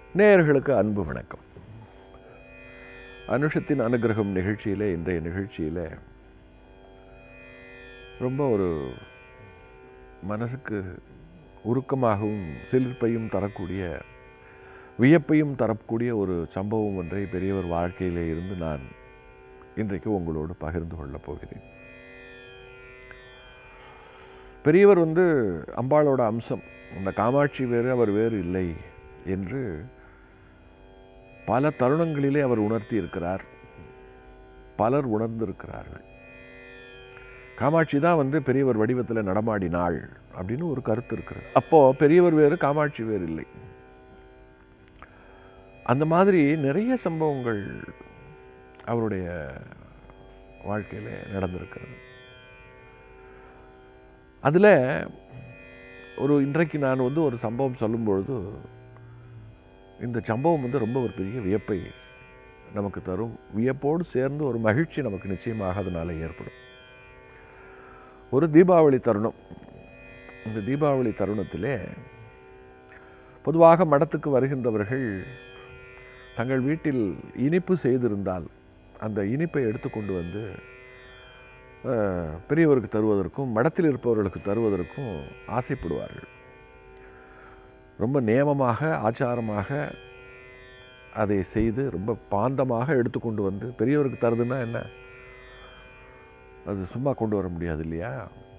நேயர்களுக்கு அன்பு வணக்கம் அனுஷத்தின் அனுகிரகம் நிகழ்ச்சியிலே இன்றைய நிகழ்ச்சியில் ரொம்ப ஒரு மனசுக்கு உருக்கமாகவும் சிலிர்ப்பையும் தரக்கூடிய வியப்பையும் தரக்கூடிய ஒரு சம்பவம் ஒன்றை பெரியவர் வாழ்க்கையிலே இருந்து நான் இன்றைக்கு உங்களோடு பகிர்ந்து கொள்ளப் போகிறேன் பெரியவர் வந்து அம்பாளோட அம்சம் அந்த காமாட்சி வேறு அவர் வேறு இல்லை என்று பல தருணங்களிலே அவர் உணர்த்தி இருக்கிறார் பலர் உணர்ந்திருக்கிறார்கள் காமாட்சி தான் வந்து பெரியவர் வடிவத்தில் நடமாடினாள் அப்படின்னு ஒரு கருத்து இருக்கிறது அப்போ பெரியவர் வேறு காமாட்சி வேறு இல்லை அந்த மாதிரி நிறைய சம்பவங்கள் அவருடைய வாழ்க்கையில் நடந்திருக்கிறது அதில் ஒரு இன்றைக்கு நான் வந்து ஒரு சம்பவம் சொல்லும்பொழுது இந்த சம்பவம் வந்து ரொம்ப ஒரு பெரிய வியப்பை நமக்கு தரும் வியப்போடு சேர்ந்து ஒரு மகிழ்ச்சி நமக்கு நிச்சயமாக அதனால் ஏற்படும் ஒரு தீபாவளி தருணம் இந்த தீபாவளி தருணத்திலே பொதுவாக மடத்துக்கு வருகின்றவர்கள் தங்கள் வீட்டில் இனிப்பு செய்திருந்தால் அந்த இனிப்பை எடுத்துக்கொண்டு வந்து அஹ், பெரியவருக்கு தருவதற்கும் மடத்தில் இருப்பவர்களுக்கு தருவதற்கும் ஆசைப்படுவார்கள் ரொம்ப நியமமாக ஆச்சாரமாக அதை செய்து ரொம்ப பாந்தமாக எடுத்துக்கொண்டு வந்து பெரியவருக்கு தருதுன்னா என்ன அது சும்மா கொண்டு வர முடியாது இல்லையா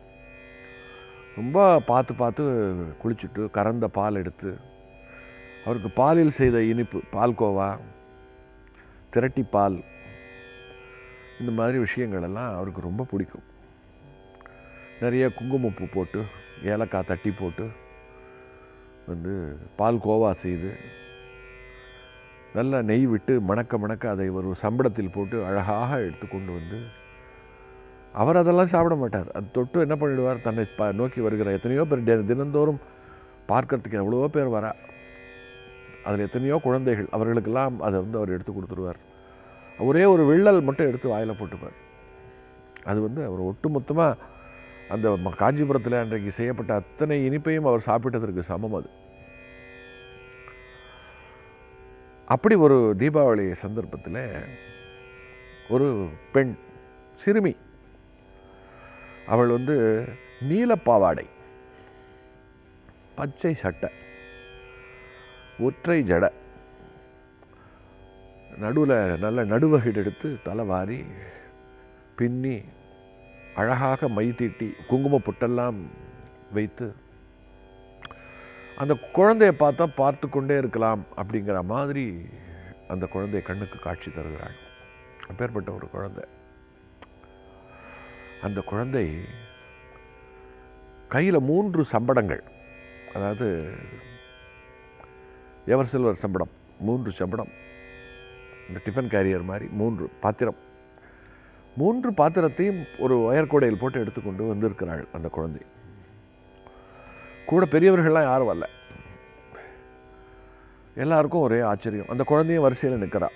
ரொம்ப பார்த்து பார்த்து குளிச்சுட்டு கறந்த பால் எடுத்து அவருக்கு பாலில் செய்த இனிப்பு பால்கோவா திரட்டி பால் இந்த மாதிரி விஷயங்கள் எல்லாம் அவருக்கு ரொம்ப பிடிக்கும் நிறைய குங்குமப்பூ போட்டு ஏலக்காய் தட்டி போட்டு வந்து பால் கோவா செய்து நல்லா நெய் விட்டு மணக்க மணக்க அதை ஒரு சம்பளத்தில் போட்டு அழகாக எடுத்து கொண்டு வந்து அவர் அதெல்லாம் சாப்பிட மாட்டார் அது தொட்டு என்ன பண்ணிடுவார் தன்னை ப நோக்கி வருகிற எத்தனையோ பேர் தின- தினந்தோறும் பார்க்கறதுக்கு எவ்வளவோ பேர் வரா அதில் எத்தனையோ குழந்தைகள் அவர்களுக்கெல்லாம் அதை வந்து அவர் எடுத்து கொடுத்துருவார் ஒரே ஒரு விள்ளல் மட்டும் எடுத்து வாயில் போட்டுப்பார் அது வந்து அவர் ஒட்டுமொத்தமாக அந்த ம- காஞ்சிபுரத்தில் அன்றைக்கு செய்யப்பட்ட அத்தனை இனிப்பையும் அவர் சாப்பிட்டதற்கு சமம் அது அப்படி ஒரு தீபாவளி சந்தர்ப்பத்தில் ஒரு பெண் சிறுமி அவள் வந்து நீலப்பாவாடை பச்சை சட்டை ஒற்றை ஜடை நடுவில் நல்ல நடுவகிடு எடுத்து தலை வாரி பின்னி அழகாக மை தீட்டி குங்கும பொட்டெல்லாம் வைத்து அந்த குழந்தையை பார்த்தா பார்த்து கொண்டே இருக்கலாம் அப்படிங்கிற மாதிரி அந்த குழந்தை கண்ணுக்கு காட்சி தருகிறாள் அப்பேற்பட்ட ஒரு குழந்தை அந்த குழந்தை கையில் மூன்று சம்படங்கள் அதாவது எவர் சில்வர் சம்படம் மூன்று சம்படம் இந்த டிஃபன் கேரியர் மாதிரி மூன்று பாத்திரம் மூன்று பாத்திரத்தையும் ஒரு ஒயர்கூடையில் போட்டு எடுத்துக்கொண்டு வந்திருக்கிறாள் அந்த குழந்தை கூட பெரியவர்கள்லாம் யாரும் வரல எல்லாருக்கும் ஒரே ஆச்சரியம் அந்த குழந்தையும் வரிசையில் நிற்கிறா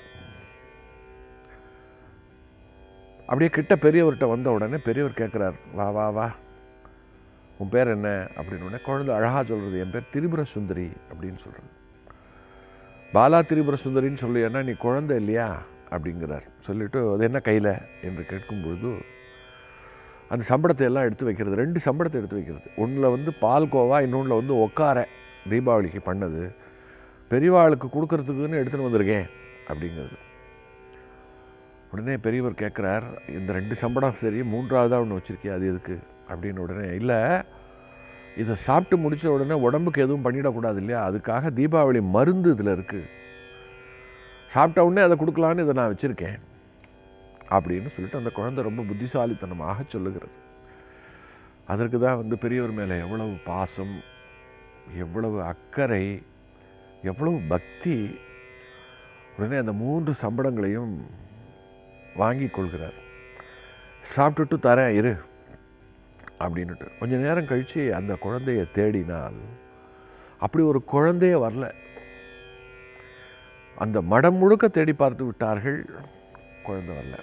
அப்படியே கிட்ட பெரியவர்கிட்ட வந்த உடனே பெரியவர் கேட்குறார் வா வா வா உன் பேர் என்ன அப்படின்னு உடனே குழந்தை அழகாக சொல்கிறது என் பேர் திரிபுர சுந்தரி அப்படின்னு சொல்கிறது பாலா திரிபுர சுந்தரின்னு சொல்லியன்னா நீ குழந்தை இல்லையா அப்படிங்கிறார் சொல்லிட்டு அது என்ன கையில் என்று கேட்கும் பொழுது அந்த சம்பளத்தை எல்லாம் எடுத்து வைக்கிறது ரெண்டு சம்பளத்தை எடுத்து வைக்கிறது ஒன்றில் வந்து பால் கோவா இன்னொன்றில் வந்து ஒக்கார தீபாவளிக்கு பண்ணது பெரியவாளுக்கு கொடுக்கறதுக்குன்னு எடுத்துன்னு வந்திருக்கேன் அப்படிங்கிறது உடனே பெரியவர் கேட்குறார் இந்த ரெண்டு சம்பளம் சரி மூன்றாவதாக ஒன்று வச்சுருக்கியா அது எதுக்கு அப்படின்னு உடனே இல்லை இதை சாப்பிட்டு முடிச்ச உடனே உடம்புக்கு எதுவும் பண்ணிடக்கூடாது இல்லையா அதுக்காக தீபாவளி மருந்து இதில் இருக்குது சாப்பிட்ட உடனே அதை கொடுக்கலான்னு இதை நான் வச்சுருக்கேன் அப்படின்னு சொல்லிட்டு அந்த குழந்தை ரொம்ப புத்திசாலித்தனமாக சொல்லுகிறது அதற்கு தான் வந்து பெரியவர் மேலே எவ்வளவு பாசம் எவ்வளவு அக்கறை எவ்வளவு பக்தி உடனே அந்த மூன்று சம்பளங்களையும் வாங்கி கொள்கிறார் சாப்பிட்டுட்டு தரேன் இரு அப்படின்னுட்டு கொஞ்ச நேரம் கழித்து அந்த குழந்தையை தேடினால் அப்படி ஒரு குழந்தையே வரல அந்த மடம் முழுக்க தேடி பார்த்து விட்டார்கள் குழந்தை வரல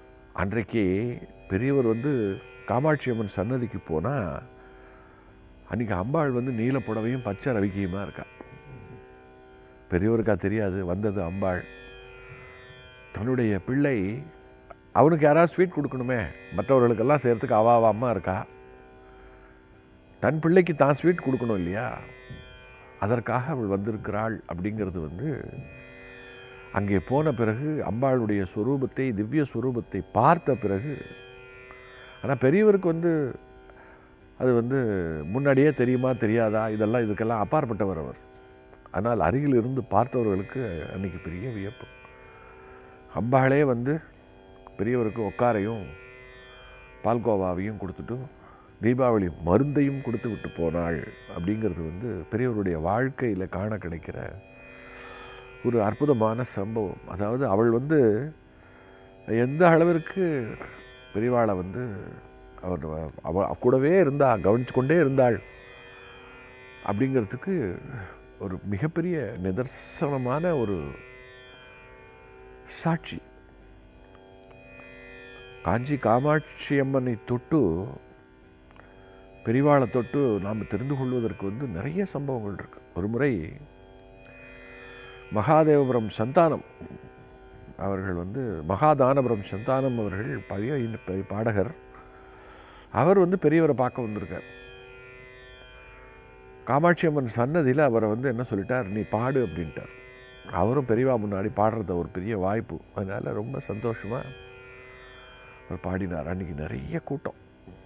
அன்றைக்கு பெரியவர் வந்து காமாட்சி அம்மன் சன்னதிக்கு போனால் அன்றைக்கி அம்பாள் வந்து நீல புடவையும் பச்சை ரவிக்கையுமா இருக்கா பெரியவருக்கா தெரியாது வந்தது அம்பாள் தன்னுடைய பிள்ளை அவனுக்கு யாராவது ஸ்வீட் கொடுக்கணுமே மற்றவர்களுக்கெல்லாம் செய்கிறதுக்கு அவா அவ அம்மா இருக்கா தன் பிள்ளைக்கு தான் ஸ்வீட் கொடுக்கணும் இல்லையா அதற்காக அவள் வந்திருக்கிறாள் அப்படிங்கிறது வந்து அங்கே போன பிறகு அம்பாளுடைய ஸ்வரூபத்தை திவ்ய ஸ்வரூபத்தை பார்த்த பிறகு ஆனால் பெரியவருக்கு வந்து அது வந்து முன்னாடியே தெரியுமா தெரியாதா இதெல்லாம் இதுக்கெல்லாம் அப்பாற்பட்டவர் அவர் ஆனால் அருகில் இருந்து பார்த்தவர்களுக்கு அன்னைக்கு பெரிய வியப்பு அம்பாளே வந்து பெரியவருக்கு ஒக்காரையும் பால்கோவாவையும் கொடுத்துட்டு தீபாவளி மருந்தையும் கொடுத்து விட்டு போனாள் அப்படிங்கிறது வந்து பெரியவருடைய வாழ்க்கையில் காண கிடைக்கிற ஒரு அற்புதமான சம்பவம் அதாவது அவள் வந்து எந்த அளவிற்கு பெரியவாளை வந்து அவர் அவ கூடவே இருந்தா கவனிச்சு கொண்டே இருந்தாள் அப்படிங்கிறதுக்கு ஒரு மிகப்பெரிய நிதர்சனமான ஒரு சாட்சி காஞ்சி காமாட்சி அம்மனை தொட்டு பெரிவாளை தொட்டு நாம் தெரிந்து கொள்வதற்கு வந்து நிறைய சம்பவங்கள் இருக்கு ஒரு முறை மகாதேவபுரம் சந்தானம் அவர்கள் வந்து மகாதானபுரம் சந்தானம் அவர்கள் பழைய இன்ன- பெரிய பாடகர் அவர் வந்து பெரியவரை பார்க்க வந்திருக்கார் காமாட்சி அம்மன் சன்னதியில் அவரை வந்து என்ன சொல்லிட்டார் நீ பாடு அப்படின்ட்டார் அவரும் பெரியவா முன்னாடி பாடுறது ஒரு பெரிய வாய்ப்பு அதனால் ரொம்ப சந்தோஷமாக அவர் பாடினார் அன்றைக்கி நிறைய கூட்டம்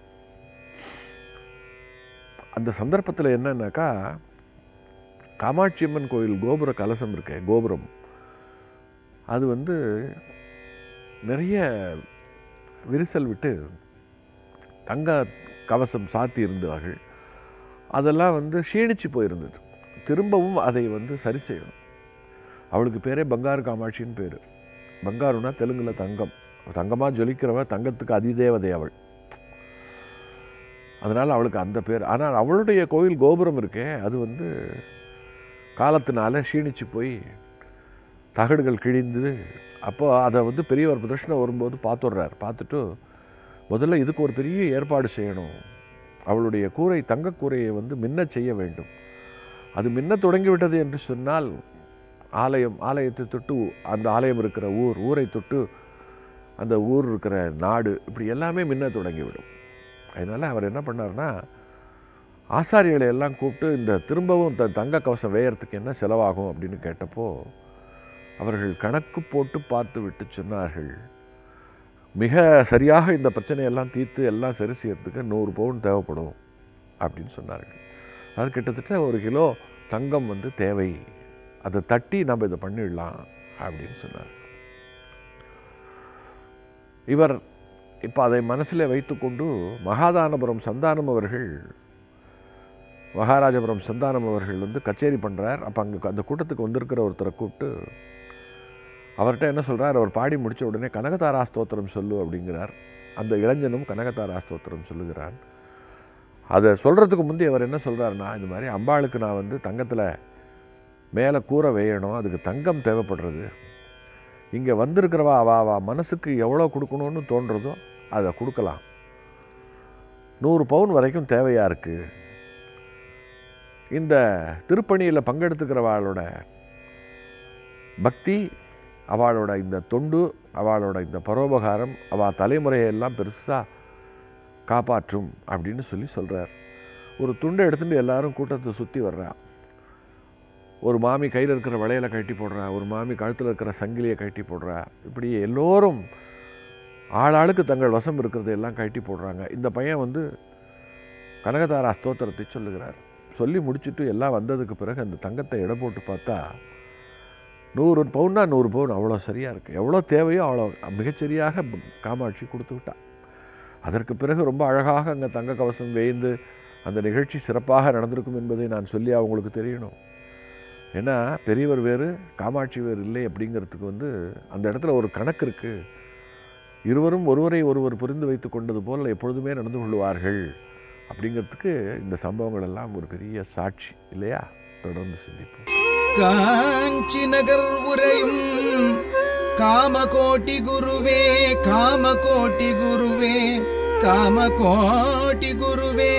அந்த சந்தர்ப்பத்தில் என்னன்னாக்கா காமாட்சி அம்மன் கோயில் கோபுர கலசம் இருக்கே கோபுரம் அது வந்து நிறைய விரிசல் விட்டு தங்க கவசம் சாத்தி இருந்தார்கள் அதெல்லாம் வந்து க்ஷீணிச்சு போயிருந்தது திரும்பவும் அதை வந்து சரி செய்யணும் அவளுக்கு பேரே பங்காரு காமாட்சின்னு பேர் பங்காருனா தெலுங்குல தங்கம் தங்கமாக ஜொலிக்கிறவ தங்கத்துக்கு அதிதேவதை அவள் அதனால் அவளுக்கு அந்த பேர் ஆனால் அவளுடைய கோயில் கோபுரம் இருக்கே அது வந்து காலத்தினால க்ஷீணிச்சு போய் தகடுகள் கிழிந்து அப்போ அதை வந்து பெரியவர் பிரதர்ஷனம் வரும்போது பார்த்துடுறார் பார்த்துட்டு முதல்ல இதுக்கு ஒரு பெரிய ஏற்பாடு செய்யணும் அவளுடைய கூரை தங்கக் கூரையை வந்து மின்னச் செய்ய வேண்டும் அது மின்னத் தொடங்கிவிட்டது என்று சொன்னால் ஆலயம் ஆலயத்தை தொட்டு அந்த ஆலயம் இருக்கிற ஊர் ஊரை தொட்டு அந்த ஊர் இருக்கிற நாடு இப்படி எல்லாமே மின்ன தொடங்கிவிடும் அதனால் அவர் என்ன பண்ணார்னா ஆசாரிகளை எல்லாம் கூப்பிட்டு இந்த திரும்பவும் த தங்க கவசம் வேயறதுக்கு என்ன செலவாகும் அப்படின்னு கேட்டப்போ அவர்கள் கணக்கு போட்டு பார்த்து விட்டு சொன்னார்கள் மிக சரியாக இந்த பிரச்சனையெல்லாம் தீர்த்து எல்லாம் சரி செய்யறதுக்கு நூறு பவுன் தேவைப்படும் அப்படின்னு சொன்னார்கள் அது கிட்டத்தட்ட ஒரு கிலோ தங்கம் வந்து தேவை அதை தட்டி நம்ம இதை பண்ணிடலாம் அப்படின்னு சொன்னார் இவர் இப்போ அதை மனசில் வைத்துக்கொண்டு மகாதானபுரம் சந்தானம் அவர்கள் மகாராஜபுரம் சந்தானம் அவர்கள் வந்து கச்சேரி பண்ணுறார் அப்போ அங்கே அந்த கூட்டத்துக்கு வந்திருக்கிற ஒருத்தரை கூப்பிட்டு அவர்கிட்ட என்ன சொல்றார் அவர் பாடி முடிச்ச உடனே கனகதாரா ஸ்தோத்திரம் சொல்லு அப்படிங்கிறார் அந்த இளைஞனும் கனகதாரா ஸ்தோத்திரம் சொல்லுகிறான் அதை சொல்கிறதுக்கு முந்தி அவர் என்ன சொல்றாருன்னா இந்த மாதிரி அம்பாளுக்கு நான் வந்து தங்கத்தில் மேலே கூரை வேயணும் அதுக்கு தங்கம் தேவைப்படுறது இங்கே வந்திருக்கிறவா அவா அவா மனசுக்கு எவ்வளோ கொடுக்கணும்னு தோன்றதோ அதை கொடுக்கலாம் நூறு பவுன் வரைக்கும் தேவையாக இருக்குது இந்த திருப்பணியில் பங்கெடுத்துக்கிறவாளோட பக்தி அவளோட இந்த தொண்டு அவளோட இந்த பரோபகாரம் அவள் தலைமுறையெல்லாம் பெருசாக காப்பாற்றும் அப்படின்னு சொல்லி சொல்கிறார் ஒரு துண்டை எடுத்துட்டு எல்லாரும் கூட்டத்தை சுற்றி வர்றா ஒரு மாமி கையில் இருக்கிற வளையலை கட்டி போடுறா ஒரு மாமி கழுத்தில் இருக்கிற சங்கிலியை கட்டி போடுறா இப்படி எல்லோரும் ஆளாளுக்கு தங்கள் வசம் இருக்கிறது எல்லாம் கட்டி போடுறாங்க இந்த பையன் வந்து கனகதாரா ஸ்தோத்திரத்தை சொல்லுகிறார் சொல்லி முடிச்சுட்டு எல்லாம் வந்ததுக்கு பிறகு அந்த தங்கத்தை எடை போட்டு பார்த்தா நூறு பவுன்னா நூறு பவுன் அவ்வளோ சரியாக இருக்குது எவ்வளோ தேவையோ அவ்வளோ மிகச்சரியாக காமாட்சி கொடுத்து விட்டா அதற்கு பிறகு ரொம்ப அழகாக அங்கே தங்க கவசம் வேய்ந்து அந்த நிகழ்ச்சி சிறப்பாக நடந்திருக்கும் என்பதை நான் சொல்லி அவங்களுக்கு தெரியணும் ஏன்னா பெரியவர் வேறு காமாட்சி வேறு இல்லை அப்படிங்கிறதுக்கு வந்து அந்த இடத்துல ஒரு கணக்கு இருக்குது இருவரும் ஒருவரை ஒருவர் புரிந்து வைத்து கொண்டது போல் எப்பொழுதுமே நடந்து கொள்வார்கள் அப்படிங்கிறதுக்கு இந்த சம்பவங்கள் எல்லாம் ஒரு பெரிய சாட்சி இல்லையா தொடர்ந்து சிந்திப்போம் காஞ்சி நகர் உரையும் காமகோட்டி குருவே காமகோட்டி குருவே காமகோட்டி குருவே